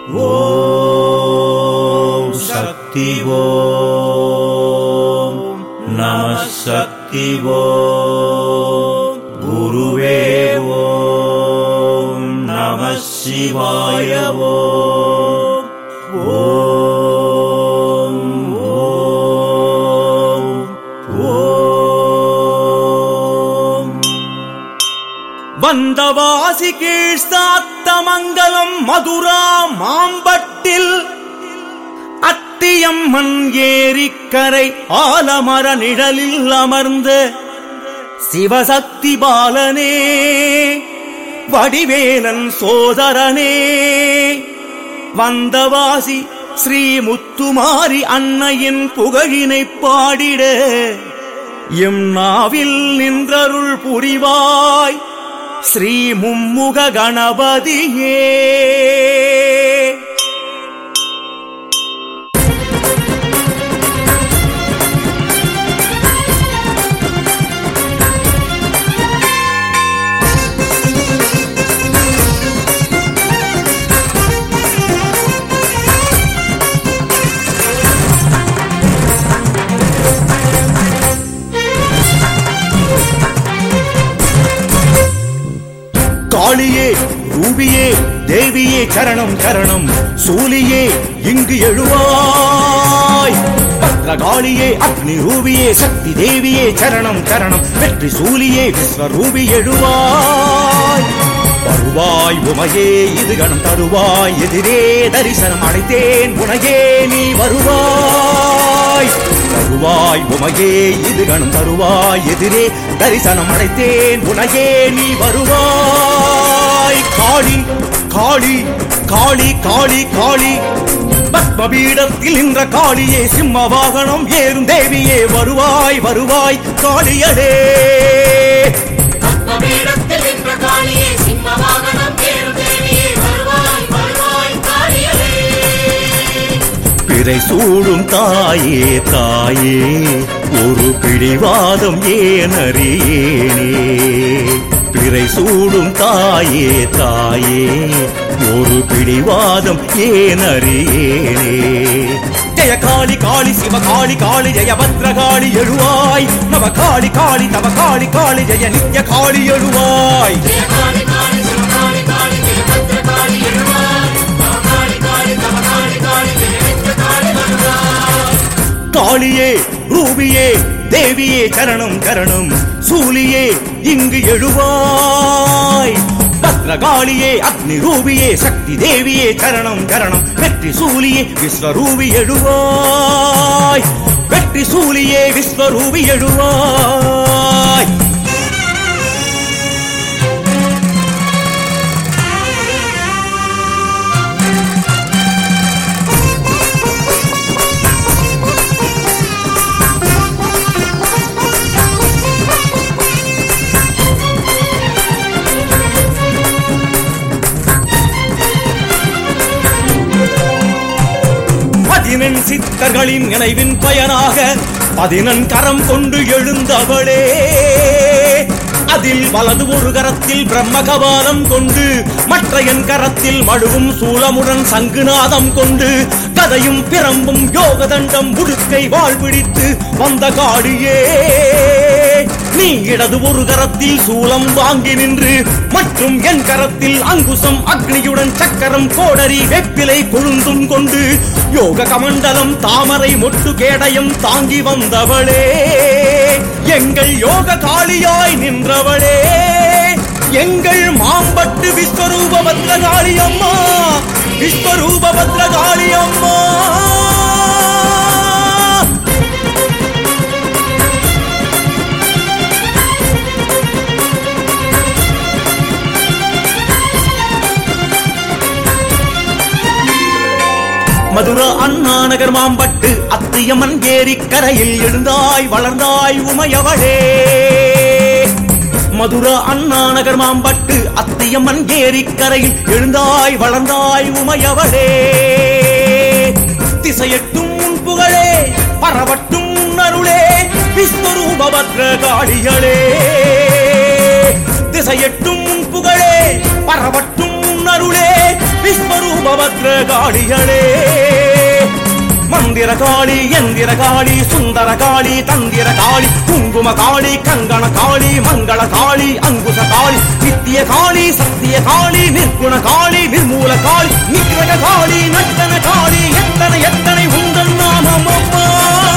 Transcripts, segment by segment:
ஓம் சக்தி ஓம் நம சக்தி ஓம் குருவே ஓம் நம சிவாய ஓம் ஓம் ஓம் ஓம் வந்தவாசி கீழ் சாத்தமங்கலம் மதுரா மாம்பட்டில் அத்தியம்மன் ஏரிக்கரை ஆலமர நிழலில் அமர்ந்த சிவசக்தி பாலனே வடிவேலன் சோதரனே வந்தவாசி ஸ்ரீ முத்துமாரி அன்னையின் புகழினைப் பாடிட எம் நாவில் நின்றருள் புரிவாய் ஸ்ரீ மும்முக கணபதியே காளியே ரூபியே தேவியே சரணம் சரணம் சூலியே இங்கு எழுவாய் பத்ரகாளியே அக்னி ரூபியே சக்தி தேவியே சரணம் சரணம் வெற்றி சூலியே விஸ்வரூபி எழுவாய் வருவாய் உமையே இது கணம் தருவாய் எதிரே தரிசனம் அடைத்தேன் உனையே நீ வருவாய் வருவாய் உமையே இது கணம் தருவாய் எதிரே தரிசனம் அடைத்தேன் உனையே நீ வருவாய் காளி காளி காளி காளி காளி பத்மபீடத்தில் நின்ற காளியே சிம்ம வாகனம் ஏறும் தேவியே வருவாய் வருவாய் காளியடே பத்மபீடத்தில் நின்ற காளியே சிம்ம வாகனம் ஏறும் தேவியே வருவாய் வருவாய் காளியலே பிறை சூடும் தாயே தாயே ஒரு பிடிவாதம் ஏன் அறியேனே பிறை சூடும் தாயே தாயே ஒரு பிடிவாதம் ஏன் அறியேனே ஜெய காளி காளி சிவ காளி காளி ஜெய பத்ர காளி எழுவாய் நவ காளி காளி தவ காளி காளி ஜெய நித்ய காளி எழுவாய் ஜெய காளி காளி சிவ காளி காளி ஜெய பத்ர காளி எழுவாய் தவ காளி காளி தவ காளி காளி ஜெய நித்ய காளி வருவாய் காளியே ரூபியே தேவியே சரணம் சரணம் சூலியே இங்கு எழுவாய் பத்ரகாளியே அக்னி ரூபியே சக்தி தேவியே சரணம் சரணம் வெற்றி சூலியே விஸ்வரூபி எழுவாய் வெற்றி சூலியே விஸ்வரூபி எழுவாய் பதினெண் சித்தர்களின் நினைவின் பயனாக பதினெண் கரம் கொண்டு எழுந்தவளே அதில் வலது ஒரு கரத்தில் பிரம்ம கபாலம் கொண்டு மற்ற என் கரத்தில் மழுவும் சூலமுடன் சங்குநாதம் கொண்டு கதையும் பிரம்பும் யோக தண்டம் உடுக்கை வாழ் பிடித்து வந்த காடியே நீ இடது ஒரு கரத்தில் சூலம் வாங்கி நின்று மற்றும் என் கரத்தில் அங்குசம் அக்னியுடன் சக்கரம் கோடரி வெப்பிலை கொழுந்தும் கொண்டு யோக கமண்டலம் தாமரை மொட்டு கேடயம் தாங்கி வந்தவளே எங்கள் யோக காளியாய் நின்றவளே எங்கள் மாம்பட்டு விஸ்வரூப பத்ரகாளி அம்மா விஸ்வரூப பத்ரகாளி அம்மா மதுரா அண்ணா நகர் மாம்பட்டு அத்தியம்மன் ஏரி கரையில் எழுந்தாய் வளர்ந்தாய் உமையவளே மதுரா அண்ணா நகர் மாம்பட்டு அத்தியம்மன் ஏரி கரையில் எழுந்தாய் வளர்ந்தாய் உமையவளே திசையட்டும் உன் புகழே பரவட்டும் உன் அருளே விஸ்வரூபவற்ற காளிகளே திசையட்டும் உன் புகழே பரவட்டும் உன் அருளே விஸ்வரூப பத்ர காளிகளே மந்திர காளி எந்திர காளி சுந்தர காளி தந்திர காளி குங்கும காளி கங்கண காளி மங்கள காளி அங்குச காளி நித்திய காளி சத்திய காளி நிர்குண காளி நிர்மூல காளி நிகிரக காளி நட்டன காளி எத்தனை எத்தனை உங்கள் நாமம் அம்மா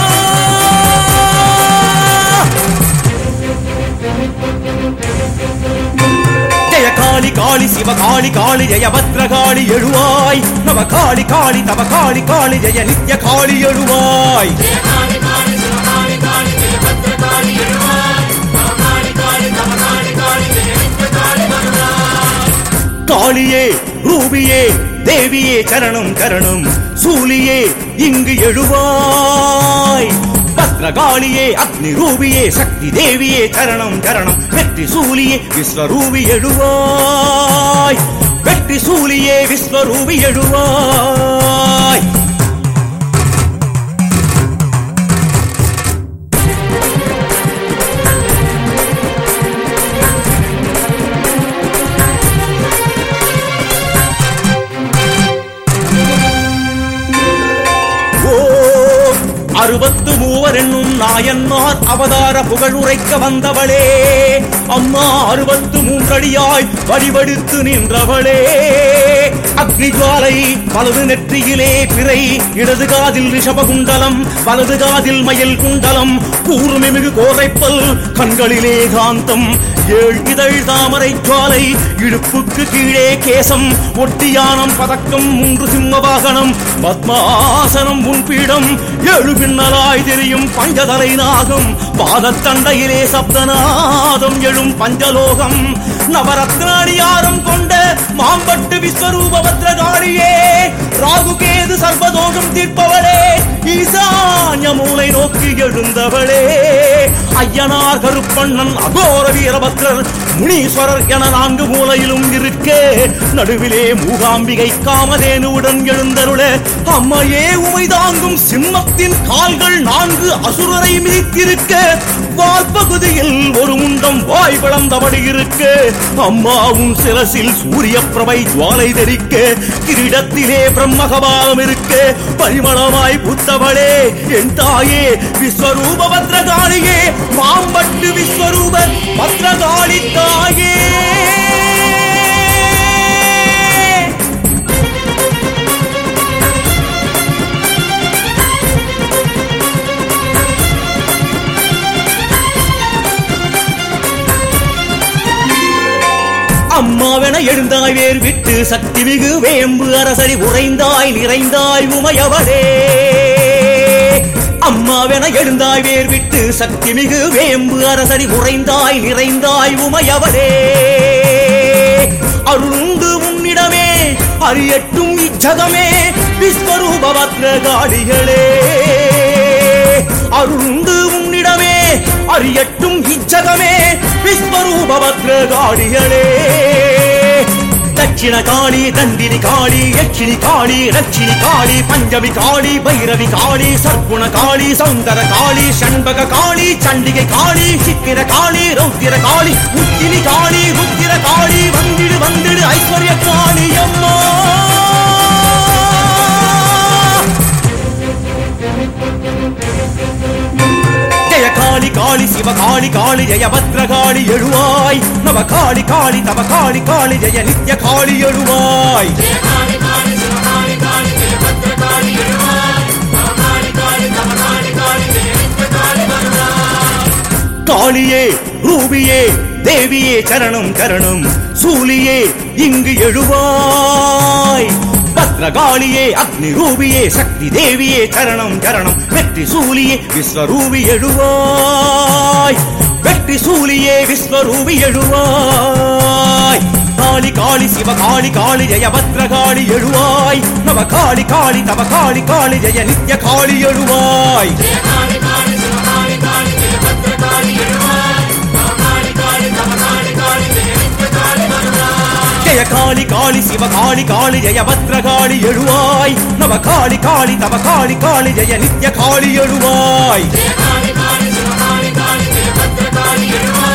ஜெய காளி காளி சிவ காளி காளி ஜெய பத்ர காளி எழுவாய் நவ காளி காளி தவ காளி காளி ஜெய நித்ய காளி எழுவாய் ஜெய காளி காளி சிவ காளி காளி ஜெய பத்ர காளி எழுவாய் நம காளி காளி தம காளி காளி ஜெய நித்ய காளி வருவாய் காளியே ரூபியே தேவியே சரணம் சரணம் சூலியே இங்கு எழுவாய் பத்ரகாளியே அக்னி ரூபியே சக்தி தேவியே சரணம் சரணம் வெற்றி சூலியே விஸ்வரூபி எழுவாய் வெற்றி சூலியே விஸ்வரூபி எழுவாய் ஓ அறுபத்து மூவர் என்னும் நாயன்மார் அவதார புகழ் உரைக்க வந்தவளே அம்மா அறுபத்து மூன்றடியாய் வடிவடித்து நின்றவளே அக்னி ஜுவாலை வலது நெற்றியிலே பிறை இடது காதில் ரிஷபகுண்டலம் வலது காதில் மயில் குண்டலம் கூர்மை மிகு கோரைப்பல் கண்களிலே காந்தம் ஏழ் இதழ் தாமரை ஜுவாலை இடுப்புக்கு கீழே கேசம் ஒட்டியானம் பதக்கம் மூன்று சிம்ம வாகனம் பத்மாசனம் முன்பீடம் ஏழு பின்னலாய் தெரியும் பஞ்சதலை நாகம் பாதத்தண்டையிலே சப்தநாதம் எழும் பஞ்சலோகம் நவரத்னாடியாரம் கொண்ட மாம்பட்டு விஸ்வரூப பத்ரகாளியே ராகு கேது சர்வதோஷம் தீர்ப்பவளே ஈசான்ய மூலை நோக்கி எழுந்தவளே ஐயனார் கருப்பண்ணன் அகோர வீரபத்ரர் முனீஸ்வரர் என நான்கு மூலையிலும் இருக்க நடுவிலே மூகாம்பிகை காமதேனுவுடன் எழுந்தருள அம்மையே உமை தாங்கும் சிம்மத்தின் கால்கள் நான்கு அசுரரை மிதித்திருக்க வால்பகுதியில் ஒரு முண்டம் வாய் பிளந்தபடி இருக்க அம்மாவும் சிரசில் சூரிய பிரபை ஜுவாலை தெரிக்க கிரீடத்திலே பிரம்மகபாலம் இருக்க பரிமளமாய் புத்தவளே என் தாயே விஸ்வரூப பத்ரகாளியே மாம்பட்டு விஸ்வரூப பத்ரகாளி தாயே அம்மாவென எழுந்தாய் வேர் விட்டு சக்தி மிகு வேம்பு அரசரி உறைந்தாய் நிறைந்தாய் உமையவளே அம்மாவென எழுந்தாய் வேர் விட்டு சக்தி மிகு வேம்பு அரசரி உறைந்தாய் நிறைந்தாய் உமையவளே அருளுண்டு உன்னிடமே அறியட்டும் இச்சகமே விஸ்வரூப பத்ரகாளிகளே அருளுண்டு உன்னிடமே அறியட்டும் இச்சகமே விஸ்வரூப பத்ரகாளிகளே தட்சிண காளி தந்திரி காளி யட்சிணி காளி ரட்சிணி காளி பஞ்சமி காளி பைரவி காளி சர்க்குண காளி சௌந்தர காளி ஷண்பக காளி சண்டிகை காளி சித்திர காளி ரௌத்திர காளி உத்தினி காளி ருத்திர காளி வந்திடு வந்திடு ஐஸ்வர்ய காளி அம்மா ஜெய காளி காளி சிவ காளி காளி ஜெய பத்ர காளி எழுவாய் நவ காளி காளி தவ காளி காளி ஜெய நித்ய காளி எழுவாய் ஜெய காளி காளி சிவ காளி காளி ஜெய பத்ர காளி எழுவாய் நம காளி காளி தம காளி காளி ஜெய நித்ய காளி வருவாய் காளியே ரூபியே தேவியே சரணம் சரணம் சூலியே இங்கு எழுவாய் பத்ரகாளியே அக்னி ரூபியே சக்தி தேவியே சரணம் சரணம் வெற்றி சூலியே விஸ்வரூபி எழுவாய் வெற்றி சூலியே விஸ்வரூபி எழுவாய் காளி காளி சிவ காளி காளி ஜெய பத்ரகாளி எழுவாய் நவ காளி காளி தவ காளி காளி ஜெய நித்ய காளி எழுவாய் ஜெய காளி காளி சிவ காளி காளி ஜெய பத்ர காளி எழுவாய் நம காளி காளி தம காளி காளி ஜெய நித்ய காளி வருவாய் ஜெய காளி காளி சிவ காளி காளி ஜெய பத்ரகாளி எழுவாய் நவ காளி காளி தவ காளி காளி ஜெய நித்ய காளி எழுவாய் ஜெய காளி காளி சிவ காளி காளி ஜெய பத்ர காளி எழுவாய்